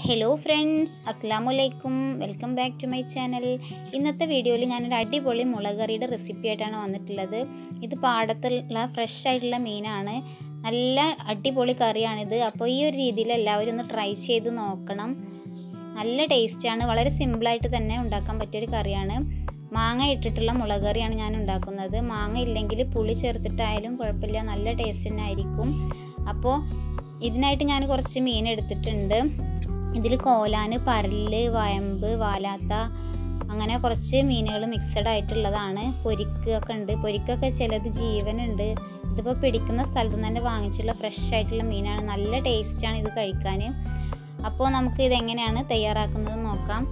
hello friends അസ്സാം വലൈക്കും welcome back to my channel ഇന്നത്തെ വീഡിയോയിൽ ഞാനൊരു അടിപൊളി മുളക് കറിയുടെ റെസിപ്പി ആയിട്ടാണ് വന്നിട്ടുള്ളത് ഇത് പാടത്തുള്ള ഫ്രഷ് ആയിട്ടുള്ള മീനാണ് നല്ല അടിപൊളി കറിയാണിത് അപ്പോൾ ഈ ഒരു രീതിയിൽ എല്ലാവരും ഒന്ന് ട്രൈ ചെയ്ത് നോക്കണം നല്ല ടേസ്റ്റാണ് വളരെ സിമ്പിളായിട്ട് തന്നെ ഉണ്ടാക്കാൻ പറ്റിയൊരു കറിയാണ് മാങ്ങ ഇട്ടിട്ടുള്ള മുളക് കറിയാണ് ഞാൻ ഉണ്ടാക്കുന്നത് മാങ്ങ ഇല്ലെങ്കിൽ പുളി ചേർത്തിട്ടായാലും കുഴപ്പമില്ല നല്ല ടേസ്റ്റ് തന്നെ ആയിരിക്കും അപ്പോൾ ഇതിനായിട്ട് ഞാൻ കുറച്ച് മീൻ എടുത്തിട്ടുണ്ട് ഇതിൽ കോലാന് പരല് വയമ്പ് വാലാത്ത അങ്ങനെ കുറച്ച് മീനുകൾ മിക്സഡ് ആയിട്ടുള്ളതാണ് പൊരിക്കൊക്കെ ഉണ്ട് പൊരിക്കൊക്കെ ചിലത് ജീവനുണ്ട് ഇതിപ്പോൾ പിടിക്കുന്ന സ്ഥലത്ത് നിന്ന് തന്നെ വാങ്ങിച്ചുള്ള ഫ്രഷ് ആയിട്ടുള്ള മീനാണ് നല്ല ടേസ്റ്റാണ് ഇത് കഴിക്കാൻ അപ്പോൾ നമുക്ക് ഇതെങ്ങനെയാണ് തയ്യാറാക്കുന്നത് നോക്കാം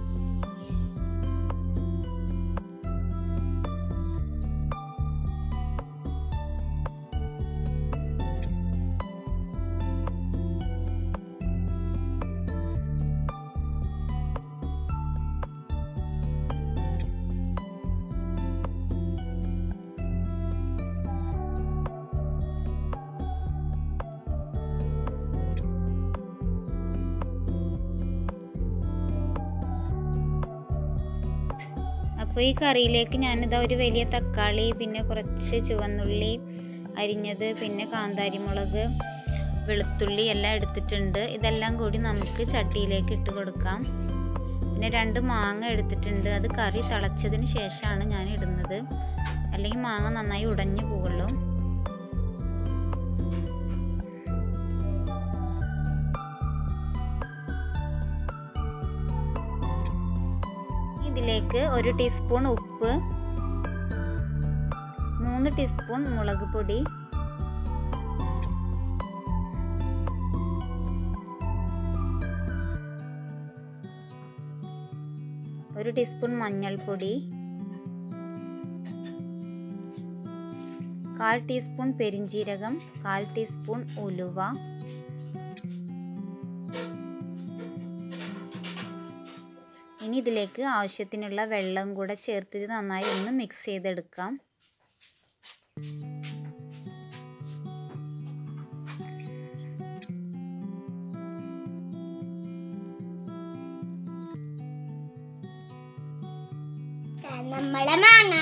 അപ്പോൾ ഈ കറിയിലേക്ക് ഞാനിതാ ഒരു വലിയ തക്കാളി പിന്നെ കുറച്ച് ചുവന്നുള്ളി അരിഞ്ഞത് പിന്നെ കാന്താരിമുളക് വെളുത്തുള്ളി എല്ലാം എടുത്തിട്ടുണ്ട് ഇതെല്ലാം കൂടി നമുക്ക് ചട്ടിയിലേക്ക് ഇട്ട് കൊടുക്കാം പിന്നെ രണ്ട് മാങ്ങ എടുത്തിട്ടുണ്ട് അത് കറി തിളച്ചതിന് ശേഷമാണ് ഞാൻ ഇടുന്നത് അല്ലെങ്കിൽ മാങ്ങ നന്നായി ഉടഞ്ഞു പോകുള്ളൂ ഇതിലേക്ക് ഒരു ടീസ്പൂൺ ഉപ്പ് മൂന്ന് ടീസ്പൂൺ മുളക് പൊടി ഒരു ടീസ്പൂൺ മഞ്ഞൾപ്പൊടി കാൽ ടീസ്പൂൺ പെരിഞ്ജീരകം കാൽ ടീസ്പൂൺ ഉലുവ ഇനി ഇതിലേക്ക് ആവശ്യത്തിനുള്ള വെള്ളം കൂടെ ചേർത്ത് നന്നായി ഒന്ന് മിക്സ് ചെയ്തെടുക്കാം നമ്മളെ മാങ്ങ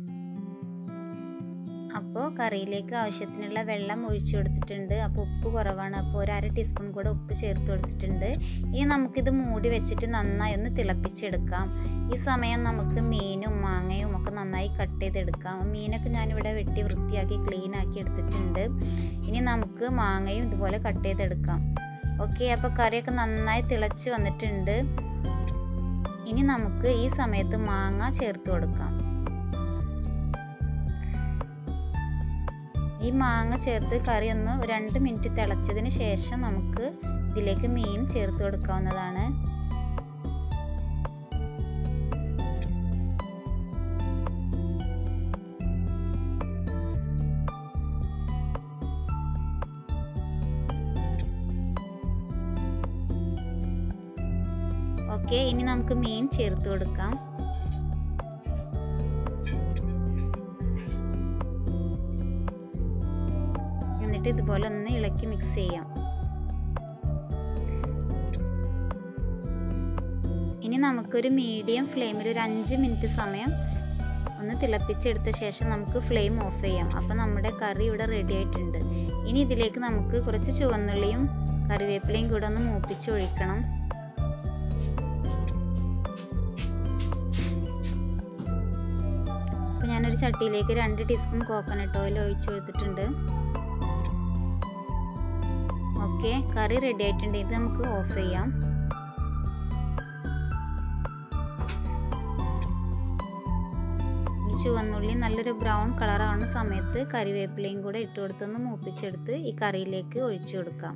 അപ്പോൾ കറിയിലേക്ക് ആവശ്യത്തിനുള്ള വെള്ളം ഒഴിച്ചു കൊടുത്തിട്ടുണ്ട് അപ്പോൾ ഉപ്പ് കുറവാണ് അപ്പോൾ ഒരു അര ടീസ്പൂൺ കൂടെ ഉപ്പ് ചേർത്ത് കൊടുത്തിട്ടുണ്ട് ഇനി നമുക്കിത് മൂടി വെച്ചിട്ട് നന്നായി ഒന്ന് തിളപ്പിച്ചെടുക്കാം ഈ സമയം നമുക്ക് മീനും മാങ്ങയും ഒക്കെ നന്നായി കട്ട് ചെയ്തെടുക്കാം മീനൊക്കെ ഞാനിവിടെ വെട്ടി വൃത്തിയാക്കി ക്ലീൻ ആക്കി എടുത്തിട്ടുണ്ട് ഇനി നമുക്ക് മാങ്ങയും ഇതുപോലെ കട്ട് ചെയ്തെടുക്കാം ഓക്കെ അപ്പോൾ കറിയൊക്കെ നന്നായി തിളച്ച് വന്നിട്ടുണ്ട് ഇനി നമുക്ക് ഈ സമയത്ത് മാങ്ങ ചേർത്ത് കൊടുക്കാം ഈ മാങ്ങ ചേർത്ത് കറി ഒന്ന് രണ്ട് മിനിറ്റ് തിളച്ചതിന് ശേഷം നമുക്ക് ഇതിലേക്ക് മീൻ ചേർത്ത് കൊടുക്കാവുന്നതാണ് ഓക്കെ ഇനി നമുക്ക് മീൻ ചേർത്ത് കൊടുക്കാം എന്നിട്ട് ഇതുപോലെ ഒന്ന് ഇളക്കി മിക്സ് ചെയ്യാം ഇനി നമുക്കൊരു മീഡിയം ഫ്ലെയിമിൽ ഒരു അഞ്ച് മിനിറ്റ് സമയം ഒന്ന് തിളപ്പിച്ചെടുത്ത ശേഷം നമുക്ക് ഫ്ലെയിം ഓഫ് ചെയ്യാം അപ്പം നമ്മുടെ കറി ഇവിടെ റെഡി ആയിട്ടുണ്ട് ഇനി ഇതിലേക്ക് നമുക്ക് കുറച്ച് ചുവന്നുള്ളിയും കറിവേപ്പിലയും കൂടെ ഒന്ന് മൂപ്പിച്ചൊഴിക്കണം അപ്പോൾ ഞാനൊരു ചട്ടിയിലേക്ക് രണ്ട് ടീസ്പൂൺ കോക്കനട്ട് ഓയിൽ ഒഴിച്ചു കൊടുത്തിട്ടുണ്ട് ഓക്കെ കറി റെഡി ആയിട്ടുണ്ട് ഇത് നമുക്ക് ഓഫ് ചെയ്യാം ഈ ചുവന്നുള്ളി നല്ലൊരു ബ്രൗൺ കളറാവുന്ന സമയത്ത് കറിവേപ്പിലയും കൂടെ ഇട്ട് കൊടുത്തൊന്ന് മൂപ്പിച്ചെടുത്ത് ഈ കറിയിലേക്ക് ഒഴിച്ചു കൊടുക്കാം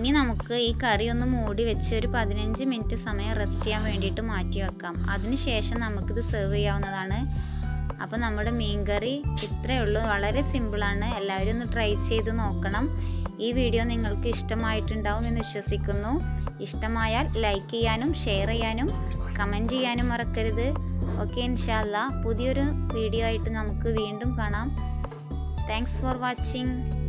ഇനി നമുക്ക് ഈ കറി ഒന്ന് മൂടി വെച്ച് ഒരു പതിനഞ്ച് മിനിറ്റ് സമയം റെസ്റ്റ് ചെയ്യാൻ വേണ്ടിയിട്ട് മാറ്റി വെക്കാം അതിനുശേഷം നമുക്കിത് സെർവ് ചെയ്യാവുന്നതാണ് അപ്പോൾ നമ്മുടെ മീൻ കറി ഇത്രയേ ഉള്ളൂ വളരെ സിമ്പിളാണ് എല്ലാവരും ഒന്ന് ട്രൈ ചെയ്ത് നോക്കണം ഈ വീഡിയോ നിങ്ങൾക്ക് ഇഷ്ടമായിട്ടുണ്ടാവും എന്ന് വിശ്വസിക്കുന്നു ഇഷ്ടമായാൽ ലൈക്ക് ചെയ്യാനും ഷെയർ ചെയ്യാനും കമൻറ്റ് ചെയ്യാനും മറക്കരുത് ഓക്കെ ഇൻഷാല്ല പുതിയൊരു വീഡിയോ ആയിട്ട് നമുക്ക് വീണ്ടും കാണാം താങ്ക്സ് ഫോർ വാച്ചിങ്